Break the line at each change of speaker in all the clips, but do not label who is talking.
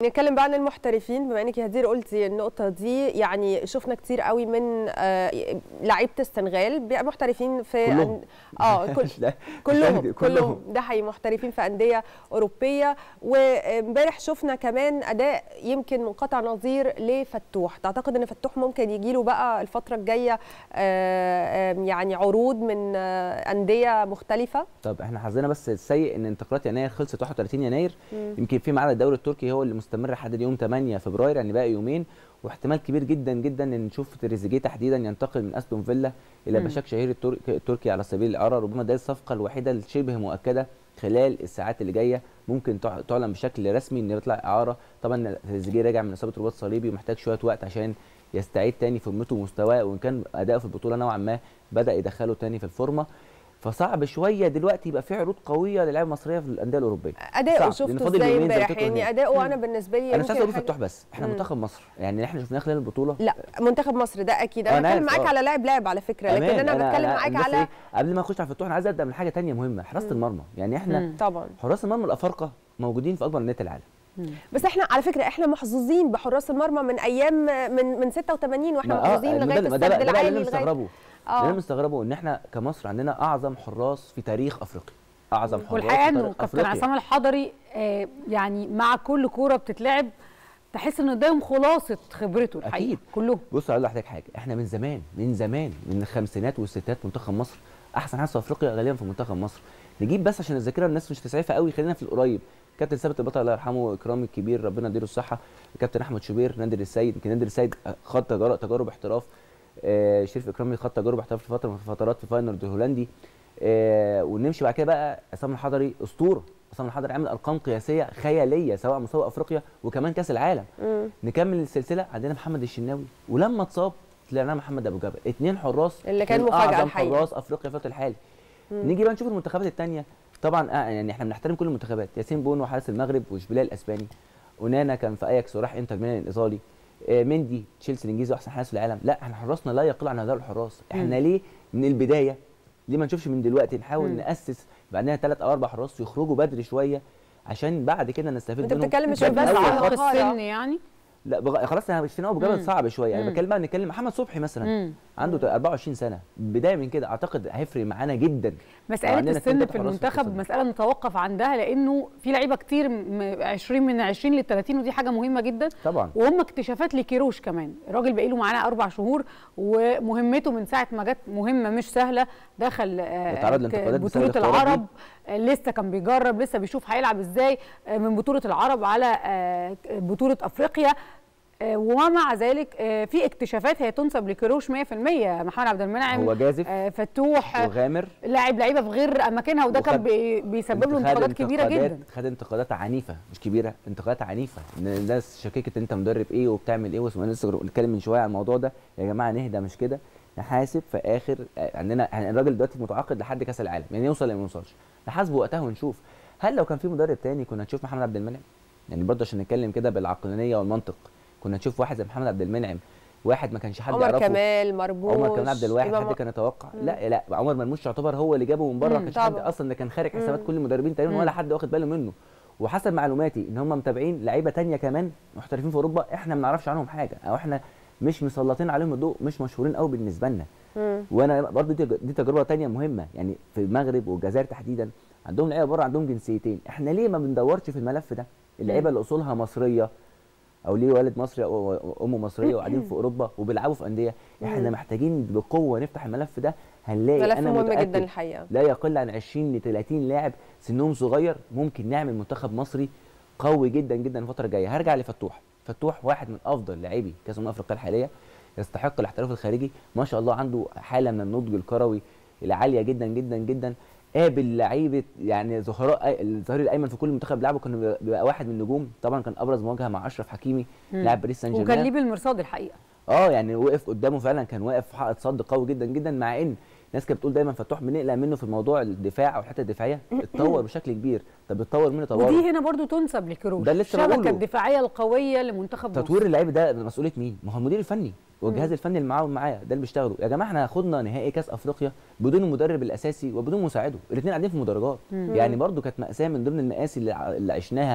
نتكلم بقى عن المحترفين بما انك يا هدير قلتي النقطه دي يعني شفنا كتير قوي من آه لعيبه السنغال بقى محترفين في
كلهم.
أن... اه كل...
لا،
كلهم
كلهم.
كلهم ده حقيقي محترفين في انديه اوروبيه وامبارح شفنا كمان اداء يمكن منقطع نظير لفتوح تعتقد ان فتوح ممكن يجي له بقى الفتره الجايه آه، آه، يعني عروض من آه، انديه مختلفه
طب احنا حظنا بس السيء ان انتقالات يناير خلصت 31 يناير يمكن في ميعاد الدوري التركي هو اللي مستمر لحد يوم 8 فبراير يعني باقي يومين واحتمال كبير جدا جدا ان نشوف تريزيجيه تحديدا ينتقل من استون فيلا الى
مم.
بشاك شهير التركي, التركي على سبيل الاعاره ربما ده الصفقه الوحيده الشبه مؤكده خلال الساعات اللي جايه ممكن تع- تعلن بشكل رسمي ان يطلع اعاره طبعا تريزيجيه راجع من اصابه رباط صليبي ومحتاج شويه وقت عشان يستعيد تاني فورمته ومستواه وان كان اداؤه في البطوله نوعا ما بدا يدخله تاني في الفورمه فصعب شويه دلوقتي يبقى في عروض قويه للعيبه المصريه في الانديه الاوروبيه
اداؤه
صعب، لأن
شفته
فاضل
ازاي
يومين زي ما
امبارح
بتقول
يعني
هنا.
اداؤه انا بالنسبه لي
انا مش عايز
يمكن
اقول
حاجة-
فتوح بس احنا
مم.
منتخب مصر يعني اللي احنا شفناه خلال البطوله
لا منتخب مصر ده اكيد
آه،
انا
أنا
بتكلم
عارف،
معاك
آه.
على لاعب لاعب على فكره لكن
أمان.
انا بتكلم معاك
بس
على
إيه، قبل ما اخش على فتوح انا عايز ابدا من حاجه تانية مهمه حراسه المرمى يعني احنا
مم.
طبعا
حراس المرمى الافارقه موجودين في اكبر انديه العالم
بس احنا على فكره احنا محظوظين بحراس المرمى من ايام من من 86 واحنا
ما- آه،
محظوظين
ما
لغايه
ده- ما
السد
ده بقى- ده بقى اللي
العالي
انا
لغايه
مستغربه
آه.
اللي انا مستغربه ان احنا كمصر عندنا اعظم حراس في تاريخ افريقيا اعظم حراس
والحقيقه
في
انه
تاريخ
كابتن
أفريقيا.
عصام الحضري آه، يعني مع كل كوره بتتلعب تحس ان قدامهم خلاصه خبرته الحقيقه
أكيد.
كلهم
بص اقول لحضرتك حاجه احنا من زمان من زمان من الخمسينات والستينات منتخب مصر احسن حارس في افريقيا غالبا في منتخب مصر نجيب بس عشان الذاكره الناس مش تسعفها قوي خلينا في القريب كابتن ثابت البطل الله يرحمه اكرامي الكبير ربنا يديله الصحه كابتن احمد شوبير نادر السيد يمكن نادر السيد خد تجارب, تجارب احتراف آه شريف اكرامي خد تجارب احتراف في فتره من الفترات في فاينل الهولندي آه ونمشي بعد كده بقى عصام الحضري اسطوره عصام الحضري عامل ارقام قياسيه خياليه سواء على مستوى افريقيا وكمان كاس العالم
مم.
نكمل السلسله عندنا محمد الشناوي ولما اتصاب طلعنا محمد ابو جبل اتنين حراس
اللي كان
من
مفاجأة
اعظم
الحقيقة.
حراس افريقيا في الوقت الحالي نيجي بقى نشوف المنتخبات الثانيه طبعا آه يعني احنا بنحترم كل المنتخبات ياسين بونو حارس المغرب واشبيليه الاسباني ونانا كان في اياكس وراح انتر ميلان الايطالي آه مندي تشيلسي الانجليزي واحسن حارس في العالم لا احنا حراسنا لا يقل عن هؤلاء الحراس احنا ليه من البدايه ليه ما نشوفش من دلوقتي نحاول
مم.
ناسس يبقى عندنا ثلاث او اربع حراس يخرجوا بدري شويه عشان بعد كده نستفيد
انت
منهم
بتتكلم مش
ده
بس
من أول
على
خط.
عمق السن يعني
لا بغ... خلاص انا مش في ابو جبل
مم.
صعب شويه انا
مم.
بتكلم بقى نتكلم محمد صبحي مثلا
مم.
عنده 24 سنه بدايه من كده اعتقد هيفرق معانا جدا
مسألة
وعندنا اتنين
السن
تلاتة
في
حراس
المنتخب
القصة دي.
مسألة نتوقف عندها لأنه في لعيبة كتير م- 20 من 20 ل 30 ودي حاجة مهمة جدا
طبعا
وهم اكتشافات لكيروش كمان الراجل بقى له معانا أربع شهور ومهمته من ساعة ما جت مهمة مش سهلة دخل آه،
واتعرض لانتقادات بسبب
بطولة
الاختيارات دي.
العرب آه، لسه كان بيجرب لسه بيشوف هيلعب ازاي آه، من بطولة العرب على آه، بطولة أفريقيا آه، ومع ذلك آه، في اكتشافات هي تنسب لكيروش 100% محمد عبد المنعم
هو جازف
آه، فتوح
وغامر
لاعب لعيبه في غير اماكنها وده كان
وخد-
بي- بيسبب له
خد
انتقادات كبيره
انتقادات-
جدا
خد انتقادات عنيفه مش كبيره انتقادات عنيفه ان الناس شككت انت مدرب ايه وبتعمل ايه واسمه لسه بنتكلم من شويه عن الموضوع ده يا جماعه نهدى مش كده نحاسب في اخر آه، عندنا يعني الراجل دلوقتي متعاقد لحد كاس العالم يعني يوصل ولا ما يوصلش نحاسبه وقتها ونشوف هل لو كان في مدرب تاني كنا نشوف محمد عبد المنعم يعني برضه عشان نتكلم كده بالعقلانيه والمنطق كنا نشوف واحد زي محمد عبد المنعم واحد ما كانش حد
عمر
يعرفه
كمال مرموش
عمر كمال عبد الواحد
إمام-
حد كان يتوقع لا لا عمر مرموش يعتبر هو اللي جابه من بره ما
مم،
كانش حد
طبعا.
اصلا ده كان خارج حسابات
مم.
كل المدربين تقريبا
مم.
ولا حد واخد باله منه وحسب معلوماتي ان هم متابعين لعيبه تانية كمان محترفين في اوروبا احنا ما نعرفش عنهم حاجه او احنا مش مسلطين عليهم الضوء مش مشهورين قوي بالنسبه لنا
مم.
وانا برضو دي, دي تجربه تانية مهمه يعني في المغرب والجزائر تحديدا عندهم لعيبه بره عندهم جنسيتين احنا ليه ما بندورش في الملف ده اللعيبه اللي اصولها مصريه او ليه والد مصري او امه مصريه وقاعدين في اوروبا وبيلعبوا في انديه احنا محتاجين بقوه نفتح الملف ده هنلاقي
ملف
انا
مهم
متأكد
جدا الحقيقه
لا يقل عن 20 ل 30 لاعب سنهم صغير ممكن نعمل منتخب مصري قوي جدا جدا الفتره الجايه هرجع لفتوح فتوح واحد من افضل لاعبي كاس امم افريقيا الحاليه يستحق الاحتراف الخارجي ما شاء الله عنده حاله من النضج الكروي العاليه جدا جدا جدا قابل لعيبه يعني ظهراء الظهير الايمن في كل منتخب بيلعبه كان بيبقى- بيبقى واحد من النجوم طبعا كان ابرز مواجهه مع اشرف حكيمي
مم.
لاعب باريس سان
وكان
جيرمان
ليه بالمرصاد الحقيقه
اه يعني وقف قدامه فعلا كان واقف في حائط صد قوي جدا جدا مع ان الناس كانت بتقول دايما فتوح بنقلق منه في موضوع الدفاع او الحته الدفاعيه اتطور بشكل كبير طب اتطور منه طوره
ودي هنا برضو تنسب لكيروش
ده اللي لسه
الشبكه
بقوله.
الدفاعيه القويه لمنتخب
تطوير
مصر
اللعيبه ده مسؤوليه مين؟ ما هو المدير الفني والجهاز الفني اللي معاهم معاه ده اللي بيشتغلوا يا جماعه احنا خدنا نهائي كاس افريقيا بدون المدرب الاساسي وبدون مساعده الاثنين قاعدين في مدرجات
مم.
يعني برضو كانت ماساه من ضمن المآسي اللي, ع- اللي عشناها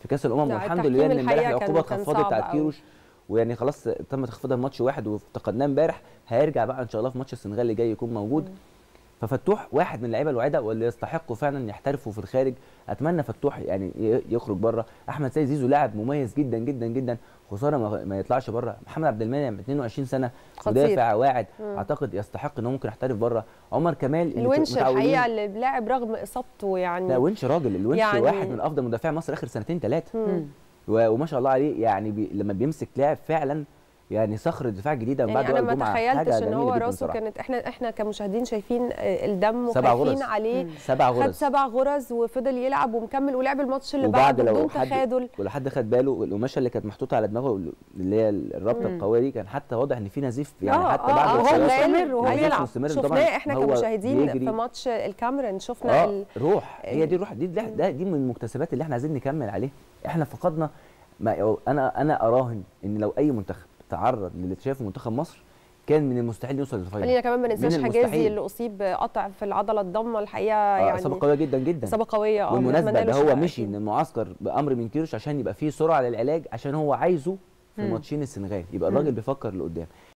في كاس الامم
لا،
والحمد
التحكيم
لله ان امبارح
الحقيقة كان-
العقوبه
كان
اتخفضت
صعب
بتاعت
أوي.
كيروش ويعني خلاص تم تخفيضها بماتش واحد وافتقدناه امبارح هيرجع بقى ان شاء الله في ماتش السنغال اللي جاي يكون موجود ففتوح واحد من اللعيبه الوعده واللي يستحقوا فعلا يحترفوا في الخارج اتمنى فتوح يعني ي- يخرج بره احمد سيد زيزو لاعب مميز جدا جدا جدا خساره ما, ما يطلعش بره محمد عبد المنعم 22 سنه
خطير.
مدافع واعد اعتقد يستحق ان هو ممكن يحترف بره عمر كمال اللي
الونش
متعودين-
الحقيقه اللي لاعب رغم اصابته يعني
لا ونش راجل الونش
يعني-
يعني واحد من افضل مدافعي مصر اخر سنتين ثلاثه
مم.
و- وما شاء الله عليه يعني بي لما بيمسك لاعب فعلا يعني صخر الدفاع الجديده من بعد
يعني انا
وائل
ما
جمعة. حاجة
تخيلتش ان
جميلة
هو
جداً
راسه
بصراحة.
كانت احنا احنا كمشاهدين شايفين آه، الدم
سبع
وخايفين
غرز.
عليه
سبع
خد
غرز
سبع غرز وفضل يلعب ومكمل ولعب الماتش اللي
وبعد
بعده
لو
بدون
حد
تخاذل
ولو حد خد باله القماشه اللي كانت محطوطه على دماغه اللي هي الرابطه القويه دي كان حتى واضح ان في نزيف يعني
آه،
حتى
آه،
بعد
آه، هو
الخلاص
مستمر وهو
نزيف
بيلعب.
مستمر طبعا
شفناه احنا
هو
كمشاهدين
بيجري.
في ماتش الكاميرون شفنا
اه
ال...
روح هي دي الروح دي ده, ده دي من المكتسبات اللي احنا عايزين نكمل عليها احنا فقدنا ما انا انا اراهن ان لو اي منتخب تعرض للي شايفه منتخب مصر كان من المستحيل يوصل للفاينل
خلينا كمان ما ننساش
من
حجازي
المستحيل.
اللي اصيب قطع في العضله الضمه الحقيقه
آه،
يعني
اصابه قويه جدا جدا
اصابه قويه اه
بالمناسبه
نتمنى له
ده هو
الشفاء
مشي
أكيد.
من المعسكر بامر من كيروش عشان يبقى فيه سرعه للعلاج عشان هو عايزه في
مم.
ماتشين السنغال يبقى الراجل بيفكر لقدام